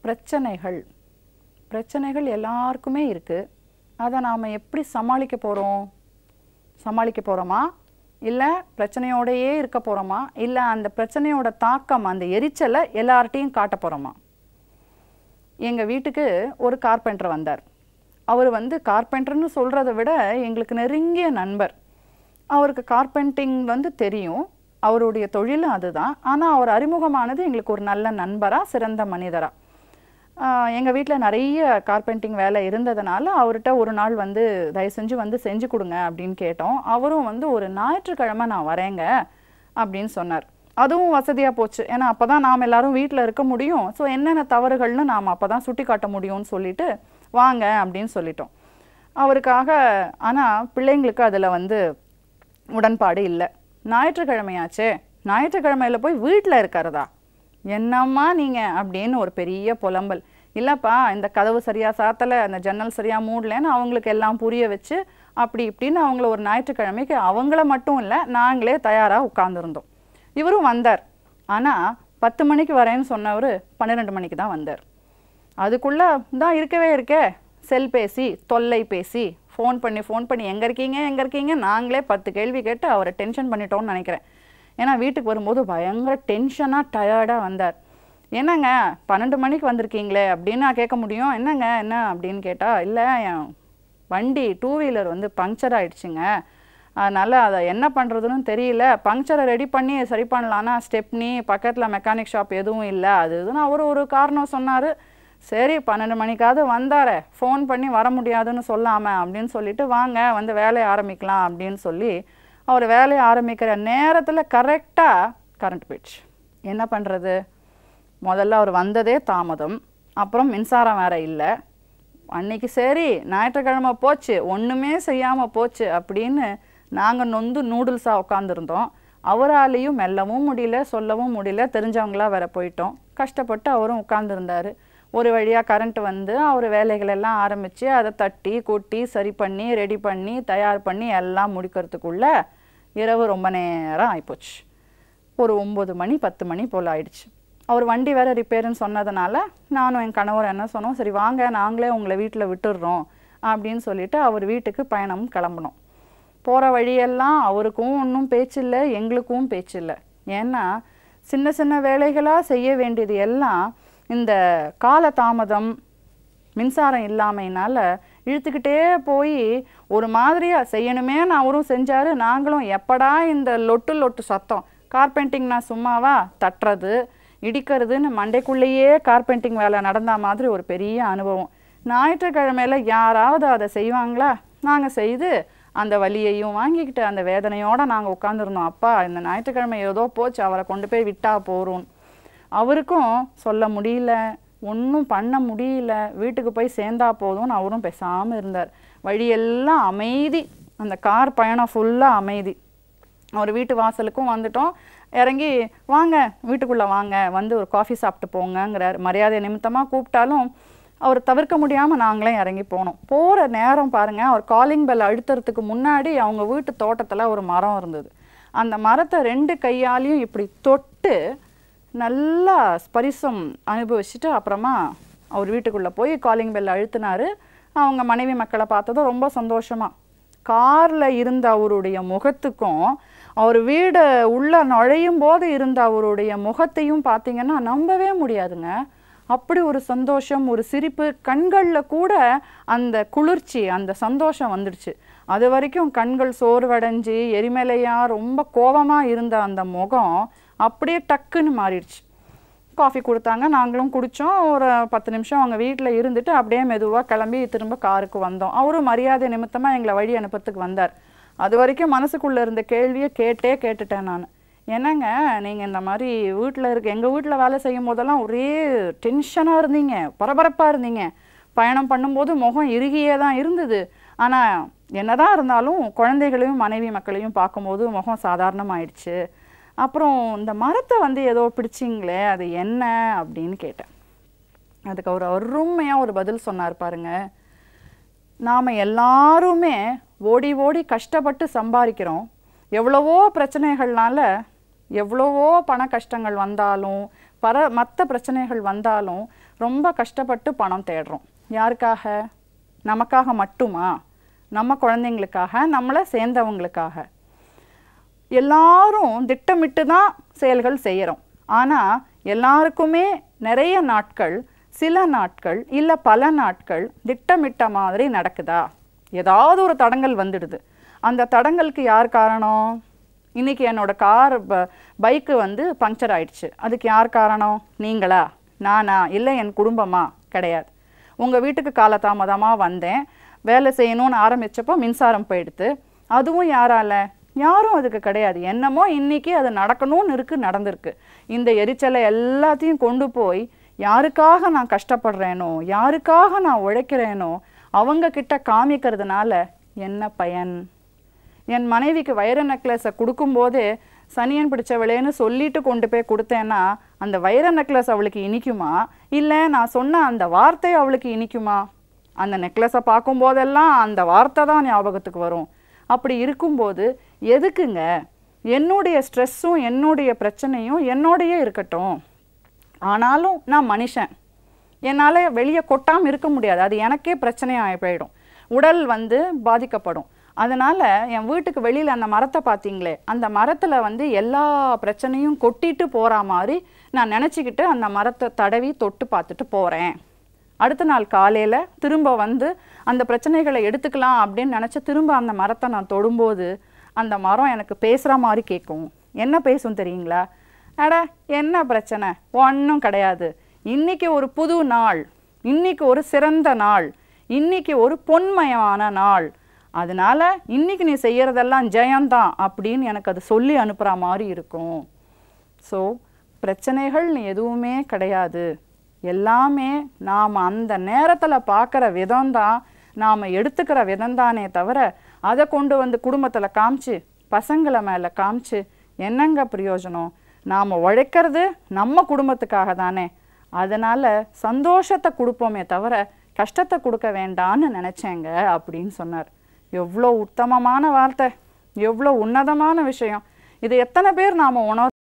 பிரச்சனைகள் பிரச்சனைகள் எல்லாருக்குமே இருக்குது அதை நாம் எப்படி சமாளிக்க போகிறோம் சமாளிக்க போகிறோமா இல்லை பிரச்சனையோடையே இருக்க போகிறோமா இல்லை அந்த பிரச்சனையோட தாக்கம் அந்த எரிச்சலை எல்லார்ட்டையும் காட்ட போகிறோமா எங்கள் வீட்டுக்கு ஒரு கார்பெண்டர் வந்தார் அவர் வந்து கார்பெண்டர்னு சொல்கிறத விட எங்களுக்கு நெருங்கிய நண்பர் அவருக்கு கார்பெண்டிங் வந்து தெரியும் அவருடைய தொழிலும் அதுதான் ஆனால் அவர் அறிமுகமானது எங்களுக்கு ஒரு நல்ல நண்பராக சிறந்த மனிதராக எங்கள் வீட்டில் நிறைய கார்பெண்டிங் வேலை இருந்ததுனால அவர்கிட்ட ஒரு நாள் வந்து தயவு செஞ்சு வந்து செஞ்சு கொடுங்க அப்படின்னு கேட்டோம் அவரும் வந்து ஒரு ஞாயிற்றுக்கிழமை நான் வரேங்க அப்படின்னு சொன்னார் அதுவும் வசதியாக போச்சு ஏன்னா அப்போ தான் நாம் எல்லாரும் வீட்டில் இருக்க முடியும் ஸோ என்னென்ன தவறுகள்னு நாம் அப்போ தான் சுட்டி காட்ட முடியும்னு சொல்லிட்டு வாங்க அப்படின்னு சொல்லிட்டோம் அவருக்காக ஆனால் பிள்ளைங்களுக்கு அதில் வந்து உடன்பாடு இல்லை ஞாயிற்றுக்கிழமையாச்சே ஞாயிற்றுக்கிழமையில போய் வீட்டில் இருக்கிறதா என்னம்மா நீங்கள் அப்படின்னு ஒரு பெரிய புலம்பல் இல்லைப்பா இந்த கதவு சரியாக சாத்தலை அந்த ஜன்னல் சரியாக மூடலைன்னு அவங்களுக்கு எல்லாம் புரிய வச்சு அப்படி இப்படின்னு அவங்கள ஒரு ஞாயிற்றுக்கிழமைக்கு அவங்கள மட்டும் இல்லை நாங்களே தயாராக உட்காந்துருந்தோம் இவரும் வந்தார் ஆனால் பத்து மணிக்கு வரேன்னு சொன்னவர் பன்னிரெண்டு மணிக்கு தான் வந்தார் அதுக்குள்ளே தான் இருக்கவே இருக்கே செல்பேசி தொல்லைபேசி ஃபோன் பண்ணி ஃபோன் பண்ணி எங்கே இருக்கீங்க எங்கே இருக்கீங்க நாங்களே பத்து கேள்வி கேட்டு அவரை டென்ஷன் பண்ணிட்டோம்னு நினைக்கிறேன் ஏன்னா வீட்டுக்கு வரும்போது பயங்கர டென்ஷனாக டயர்டாக வந்தார் என்னங்க பன்னெண்டு மணிக்கு வந்திருக்கீங்களே அப்படின்னு நான் கேட்க முடியும் என்னங்க என்ன அப்படின்னு கேட்டால் இல்லை என் வண்டி டூ வீலர் வந்து பங்க்சர் ஆயிடுச்சுங்க அதனால் அதை என்ன பண்ணுறதுன்னு தெரியல பங்க்சரை ரெடி பண்ணி சரி பண்ணலான்னா ஸ்டெப்னி பக்கத்தில் மெக்கானிக் ஷாப் எதுவும் இல்லை அது இதுன்னு அவர் ஒரு காரணம் சொன்னார் சரி பன்னெண்டு மணிக்காவது வந்தாரே ஃபோன் பண்ணி வர முடியாதுன்னு சொல்லாமல் அப்படின்னு சொல்லிட்டு வாங்க வந்து வேலையை ஆரம்பிக்கலாம் அப்படின்னு சொல்லி அவர் வேலையை ஆரம்பிக்கிற நேரத்தில் கரெக்டாக கரண்ட் போயிடுச்சு என்ன பண்ணுறது முதல்ல அவர் வந்ததே தாமதம் அப்புறம் மின்சாரம் வேற இல்லை அன்னைக்கு சரி ஞாயிற்றுக்கிழமை போச்சு ஒன்றுமே செய்யாமல் போச்சு அப்படின்னு நாங்கள் நொந்து நூடுல்ஸாக உட்காந்துருந்தோம் அவராலேயும் மெல்லவும் முடியல சொல்லவும் முடியல தெரிஞ்சவங்களா வேற போயிட்டோம் கஷ்டப்பட்டு அவரும் உட்காந்துருந்தாரு ஒரு வழியாக கரண்ட் வந்து அவர் வேலைகள் எல்லாம் ஆரம்பித்து அதை தட்டி கொட்டி சரி பண்ணி ரெடி பண்ணி தயார் பண்ணி எல்லாம் முடிக்கிறதுக்குள்ள இரவு ரொம்ப நேரம் ஆயிப்போச்சு ஒரு ஒம்பது மணி பத்து மணி போல் ஆயிடுச்சு அவர் வண்டி வேற ரிப்பேருன்னு சொன்னதுனால நானும் என் கணவர் என்ன சொன்னோம் சரி வாங்க நாங்களே உங்களை வீட்டில் விட்டுடுறோம் அப்படின்னு சொல்லிட்டு அவர் வீட்டுக்கு பயணம் கிளம்புனோம் போகிற வழியெல்லாம் அவருக்கும் ஒன்றும் பேச்சில்லை எங்களுக்கும் பேச்சில்லை ஏன்னா சின்ன சின்ன வேலைகளாக செய்ய வேண்டியது எல்லாம் இந்த கால தாமதம் மின்சாரம் இல்லாமையினால இழுத்துக்கிட்டே போய் ஒரு மாதிரியாக செய்யணுமே நான் அவரும் செஞ்சார் நாங்களும் எப்படா இந்த லொட்டு லொட்டு சத்தம் கார்பெண்டிங் நான் சும்மாவா தட்டுறது இடிக்கிறதுன்னு மண்டைக்குள்ளேயே கார்பெண்டிங் வேலை நடந்த மாதிரி ஒரு பெரிய அனுபவம் ஞாயிற்றுக்கிழமையில யாராவது அதை செய்வாங்களா நாங்கள் செய்து அந்த வலியையும் வாங்கிக்கிட்டு அந்த வேதனையோடு நாங்கள் உட்காந்துருந்தோம் அப்பா இந்த ஞாயிற்றுக்கிழமை ஏதோ போச்சு அவரை கொண்டு போய் விட்டா போகிறோம் அவருக்கும் சொல்ல முடியல ஒன்றும் பண்ண முடியல வீட்டுக்கு போய் சேர்ந்தா போதும்னு அவரும் பேசாமல் இருந்தார் வழியெல்லாம் அமைதி அந்த கார் பயணம் ஃபுல்லாக அமைதி அவர் வீட்டு வாசலுக்கும் வந்துட்டோம் இறங்கி வாங்க வீட்டுக்குள்ளே வாங்க வந்து ஒரு காஃபி சாப்பிட்டு போங்கங்கிறார் மரியாதை நிமித்தமாக கூப்பிட்டாலும் அவர் தவிர்க்க முடியாமல் நாங்களே இறங்கி போனோம் போகிற நேரம் பாருங்கள் அவர் காலிங் பெல் அழுத்துறதுக்கு முன்னாடி அவங்க வீட்டு தோட்டத்தில் ஒரு மரம் இருந்தது அந்த மரத்தை ரெண்டு கையாலையும் இப்படி தொட்டு நல்லா ஸ்பரிசம் அனுபவிச்சுட்டு அப்புறமா அவர் வீட்டுக்குள்ளே போய் காலிங் பெல் அழுத்தினாரு அவங்க மனைவி மக்களை பார்த்ததும் ரொம்ப சந்தோஷமா காரில் இருந்த அவருடைய முகத்துக்கும் அவர் வீடு உள்ள நுழையும் போது இருந்த அவருடைய முகத்தையும் பார்த்தீங்கன்னா நம்பவே முடியாதுங்க அப்படி ஒரு சந்தோஷம் ஒரு சிரிப்பு கண்களில் கூட அந்த குளிர்ச்சி அந்த சந்தோஷம் வந்துடுச்சு அது வரைக்கும் கண்கள் சோர்வடைஞ்சு எரிமலையா ரொம்ப கோபமாக இருந்த அந்த முகம் அப்படியே டக்குன்னு மாறிடுச்சு காஃபி கொடுத்தாங்க நாங்களும் குடித்தோம் ஒரு பத்து நிமிஷம் அவங்க வீட்டில் இருந்துட்டு அப்படியே மெதுவாக கிளம்பி திரும்ப காருக்கு வந்தோம் அவரும் மரியாதை நிமித்தமாக எங்களை வழி அனுப்புறதுக்கு வந்தார் அது வரைக்கும் மனசுக்குள்ளே இருந்த கேள்வியை கேட்டே கேட்டுட்டேன் நான் என்னங்க நீங்கள் இந்த மாதிரி வீட்டில் இருக்க எங்கள் வீட்டில் வேலை செய்யும் போதெல்லாம் ஒரே டென்ஷனாக இருந்தீங்க பரபரப்பாக இருந்தீங்க பயணம் பண்ணும்போது முகம் இறுகியே தான் இருந்தது ஆனால் என்னதான் இருந்தாலும் குழந்தைகளையும் மனைவி மக்களையும் பார்க்கும்போது முகம் சாதாரணமாயிடுச்சு அப்புறம் இந்த மரத்தை வந்து ஏதோ பிடிச்சிங்களே அது என்ன அப்படின்னு கேட்டேன் அதுக்கு அவர் அருமையாக ஒரு பதில் சொன்னார் பாருங்க நாம் எல்லாருமே ஓடி ஓடி கஷ்டப்பட்டு சம்பாதிக்கிறோம் எவ்வளவோ பிரச்சனைகள்னால எவ்வளவோ பண கஷ்டங்கள் வந்தாலும் பர மற்ற பிரச்சனைகள் வந்தாலும் ரொம்ப கஷ்டப்பட்டு பணம் தேடுறோம் யாருக்காக நமக்காக மட்டுமா நம்ம குழந்தைங்களுக்காக நம்மளை சேர்ந்தவங்களுக்காக எல்லாரும் திட்டமிட்டு தான் செயல்கள் செய்கிறோம் ஆனால் எல்லாருக்குமே நிறைய நாட்கள் சில நாட்கள் இல்லை பல நாட்கள் திட்டமிட்ட மாதிரி நடக்குதா ஏதாவது ஒரு தடங்கல் வந்துடுது அந்த தடங்கலுக்கு யார் காரணம் இன்னைக்கு என்னோட கார் பைக்கு வந்து பங்க்சர் ஆயிடுச்சு அதுக்கு யார் காரணம் நீங்களா நானா இல்லை என் குடும்பமா கிடையாது உங்கள் வீட்டுக்கு காலதாமதமாக வந்தேன் வேலை செய்யணும்னு ஆரம்பிச்சப்போ மின்சாரம் போயிடுத்து அதுவும் யாரால யாரும் அதுக்கு கிடையாது என்னமோ இன்னைக்கு அது நடக்கணும்னு இருக்கு நடந்திருக்கு இந்த எரிச்சலை எல்லாத்தையும் கொண்டு போய் யாருக்காக நான் கஷ்டப்படுறேனோ யாருக்காக நான் உழைக்கிறேனோ அவங்க கிட்ட காமிக்கிறதுனால என்ன பயன் என் மனைவிக்கு வைர நெக்லஸை கொடுக்கும்போதே சனியன் பிடிச்சவளேன்னு சொல்லிட்டு கொண்டு போய் கொடுத்தேன்னா அந்த வைர நெக்லஸ் அவளுக்கு இனிக்குமா இல்லை நான் சொன்ன அந்த வார்த்தை அவளுக்கு இனிக்குமா அந்த நெக்லஸை பார்க்கும்போதெல்லாம் அந்த வார்த்தை தான் ஞாபகத்துக்கு வரும் அப்படி இருக்கும்போது எதுக்குங்க என்னுடைய ஸ்ட்ரெஸ்ஸும் என்னுடைய பிரச்சனையும் என்னோடையே இருக்கட்டும் ஆனாலும் நான் மனுஷன் என்னால் வெளியே கொட்டாமல் இருக்க முடியாது அது எனக்கே பிரச்சனையாக போயிடும் உடல் வந்து பாதிக்கப்படும் அதனால் என் வீட்டுக்கு வெளியில் அந்த மரத்தை பார்த்தீங்களே அந்த மரத்தில் வந்து எல்லா பிரச்சனையும் கொட்டிட்டு போகிற மாதிரி நான் நினச்சிக்கிட்டு அந்த மரத்தை தடவி தொட்டு பார்த்துட்டு போகிறேன் அடுத்த நாள் காலையில் திரும்ப வந்து அந்த பிரச்சனைகளை எடுத்துக்கலாம் அப்படின்னு நினச்சி திரும்ப அந்த மரத்தை நான் தொடும்போது அந்த மரம் எனக்கு பேசுகிற மாதிரி கேட்கும் என்ன பேசும் தெரியுங்களா அட என்ன பிரச்சனை ஒன்றும் கிடையாது இன்னைக்கு ஒரு புது நாள் இன்னைக்கு ஒரு சிறந்த நாள் இன்னைக்கு ஒரு பொன்மயமான நாள் அதனால இன்னைக்கு நீ செய்யறதெல்லாம் ஜெயம்தான் அப்படின்னு எனக்கு அது சொல்லி அனுப்புகிற மாதிரி இருக்கும் ஸோ பிரச்சனைகள் எதுவுமே கிடையாது எல்லாமே நாம் அந்த நேரத்தில் பார்க்குற விதம்தான் நாம் எடுத்துக்கிற விதம்தானே தவிர அதை கொண்டு வந்து குடும்பத்தில் காமிச்சு பசங்களை மேலே காமிச்சு என்னங்க பிரயோஜனம் நாம் உழைக்கிறது நம்ம குடும்பத்துக்காக தானே அதனால் சந்தோஷத்தை கொடுப்போமே தவிர கஷ்டத்தை கொடுக்க வேண்டான்னு நினச்சேங்க அப்படின்னு சொன்னார் எவ்வளோ உத்தமமான வார்த்தை எவ்வளோ உன்னதமான விஷயம் இது எத்தனை பேர் நாம் உணர்